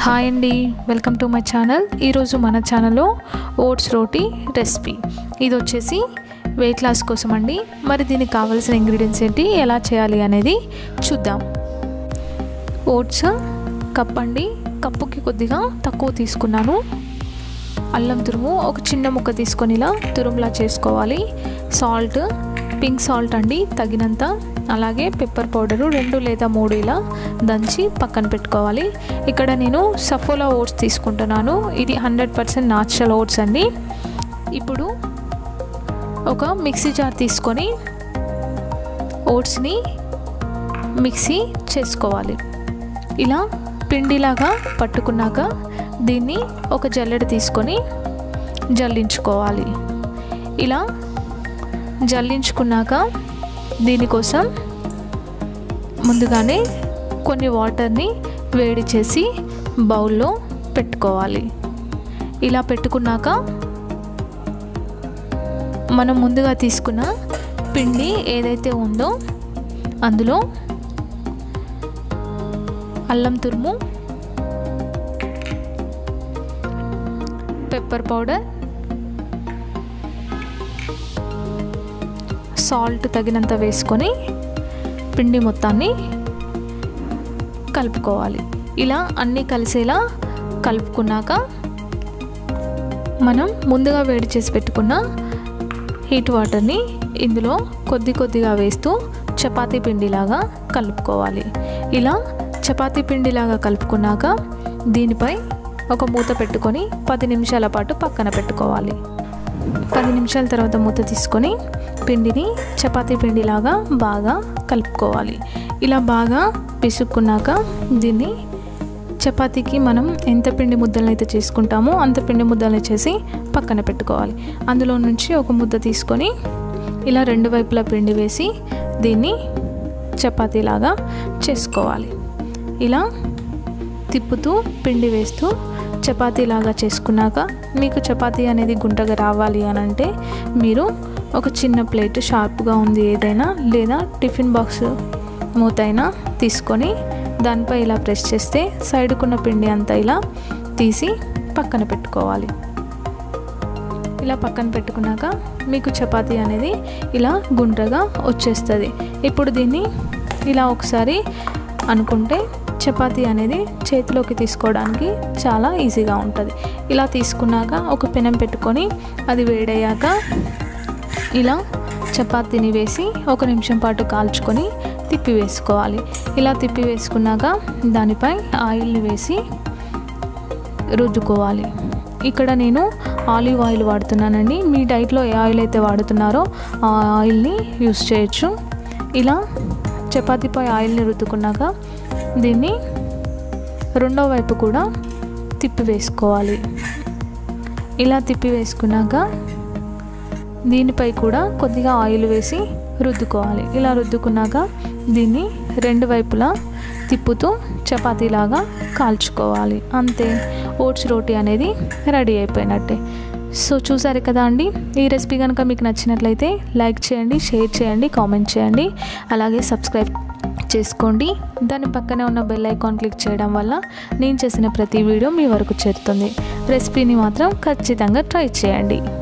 hi అండి welcome to my channel ఈరోజు మన ఛానల్లో ఓట్స్ రోటీ రెసిపీ ఇది వచ్చేసి వెయిట్ లాస్ కోసం అండి మరి దీనికి కావాల్సిన ఇంగ్రీడియంట్స్ ఏంటి ఎలా చేయాలి అనేది చూద్దాం ఓట్స్ కప్ అండి కప్పుకి కొద్దిగా తక్కువ తీసుకున్నాను అల్లం తురుము ఒక చిన్న ముక్క తీసుకొని ఇలా తురుములా చేసుకోవాలి సాల్ట్ పింక్ సాల్ట్ అండి తగినంత అలాగే పెప్పర్ పౌడరు రెండు లేదా మూడు ఇలా దంచి పక్కన పెట్టుకోవాలి ఇక్కడ నేను సఫోలా ఓట్స్ తీసుకుంటున్నాను ఇది హండ్రెడ్ పర్సెంట్ నాచురల్ ఓట్స్ అండి ఇప్పుడు ఒక మిక్సీ జార్ తీసుకొని ఓట్స్ని మిక్సీ చేసుకోవాలి ఇలా పిండిలాగా పట్టుకున్నాక దీన్ని ఒక జల్లెడ తీసుకొని జల్లించుకోవాలి ఇలా జల్లించుకున్నాక దీనికోసం ముందుగానే కొన్ని వాటర్ని వేడి చేసి బౌల్లో పెట్టుకోవాలి ఇలా పెట్టుకున్నాక మనం ముందుగా తీసుకున్న పిండి ఏదైతే ఉందో అందులో అల్లం తురుము పెప్పర్ పౌడర్ సాల్ట్ తగినంత వేసుకొని పిండి మొత్తాన్ని కలుపుకోవాలి ఇలా అన్నీ కలిసేలా కలుపుకున్నాక మనం ముందుగా వేడి చేసి పెట్టుకున్న హీట్ వాటర్ని ఇందులో కొద్ది కొద్దిగా వేస్తూ చపాతీ పిండిలాగా కలుపుకోవాలి ఇలా చపాతీ పిండిలాగా కలుపుకున్నాక దీనిపై ఒక మూత పెట్టుకొని పది నిమిషాల పాటు పక్కన పెట్టుకోవాలి పది నిమిషాల తర్వాత మూత తీసుకొని పిండిని చపాతీ పిండిలాగా బాగా కలుపుకోవాలి ఇలా బాగా పిసుక్కున్నాక దీన్ని చపాతీకి మనం ఎంత పిండి ముద్దలను అయితే చేసుకుంటామో అంత పిండి ముద్దలను చేసి పక్కన పెట్టుకోవాలి అందులో నుంచి ఒక ముద్ద తీసుకొని ఇలా రెండు వైపులా పిండి వేసి దీన్ని చపాతీలాగా చేసుకోవాలి ఇలా తిప్పుతూ పిండి వేస్తూ చపాతీలాగా చేసుకున్నాక మీకు చపాతీ అనేది గుంటగా రావాలి అని అంటే మీరు ఒక చిన్న ప్లేట్ షార్ప్గా ఉంది ఏదైనా లేదా టిఫిన్ బాక్స్ మూతైనా తీసుకొని దానిపై ఇలా ప్రెస్ చేస్తే సైడ్కున్న పిండి అంతా ఇలా తీసి పక్కన పెట్టుకోవాలి ఇలా పక్కన పెట్టుకున్నాక మీకు చపాతీ అనేది ఇలా గుండ్రగా వచ్చేస్తుంది ఇప్పుడు దీన్ని ఇలా ఒకసారి అనుకుంటే చపాతీ అనేది చేతిలోకి తీసుకోవడానికి చాలా ఈజీగా ఉంటుంది ఇలా తీసుకున్నాక ఒక పెనం పెట్టుకొని అది వేడయ్యాక ఇలా చపాతీని వేసి ఒక నిమిషం పాటు కాల్చుకొని తిప్పి వేసుకోవాలి ఇలా తిప్పి వేసుకున్నాక దానిపై ఆయిల్ని వేసి రుద్దుకోవాలి ఇక్కడ నేను ఆలివ్ ఆయిల్ వాడుతున్నానండి మీ డైట్లో ఏ ఆయిల్ అయితే వాడుతున్నారో ఆ ఆయిల్ని యూస్ చేయొచ్చు ఇలా చపాతీపై ఆయిల్ని రుద్దుకున్నాక దీన్ని రెండో వైపు కూడా తిప్పి వేసుకోవాలి ఇలా తిప్పి వేసుకున్నాక దీనిపై కూడా కొద్దిగా ఆయిల్ వేసి రుద్దుకోవాలి ఇలా రుద్దుకున్నాక దీన్ని రెండు వైపులా తిప్పుతూ చపాతీలాగా కాల్చుకోవాలి అంతే ఓట్స్ రోటీ అనేది రెడీ అయిపోయినట్టే సో చూసారు కదా అండి ఈ రెసిపీ కనుక మీకు నచ్చినట్లయితే లైక్ చేయండి షేర్ చేయండి కామెంట్ చేయండి అలాగే సబ్స్క్రైబ్ చేసుకోండి దాని పక్కనే ఉన్న బెల్ ఐకాన్ క్లిక్ చేయడం వల్ల నేను చేసిన ప్రతి వీడియో మీ వరకు చేరుతుంది రెసిపీని మాత్రం ఖచ్చితంగా ట్రై చేయండి